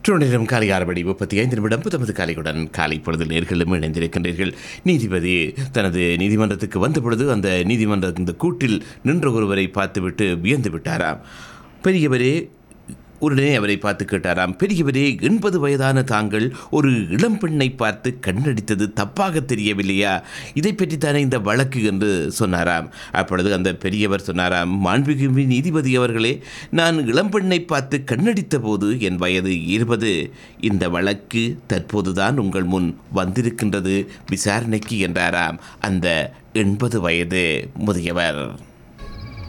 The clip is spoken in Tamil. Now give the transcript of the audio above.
நேரம் காலை ஆறு மணி முப்பத்தி ஐந்து நிமிடம் புத்தமது காலையுடன் காலை பொழுதில் நேர்களும் இணைந்திருக்கின்றீர்கள் நீதிபதி தனது நீதிமன்றத்துக்கு வந்த பொழுது அந்த நீதிமன்ற இந்த கூட்டில் நின்ற ஒருவரை பார்த்துவிட்டு வியந்து விட்டாராம் பெரியவரே உடனே அவரை பார்த்து கேட்டாராம் பெரியவரே எண்பது வயதான தாங்கள் ஒரு இளம் பெண்ணை பார்த்து கண்ணடித்தது தப்பாக தெரியவில்லையா இதை பற்றித்தானே இந்த வழக்கு என்று சொன்னாராம் அப்பொழுது அந்த பெரியவர் சொன்னாராம் மாண்புமிகு நீதிபதி அவர்களே நான் இளம் பெண்ணை பார்த்து கண்ணடித்த போது என் வயது இருபது இந்த வழக்கு தற்போதுதான் உங்கள் முன் வந்திருக்கின்றது விசாரணைக்கு என்றாராம் அந்த எண்பது வயது முதியவர்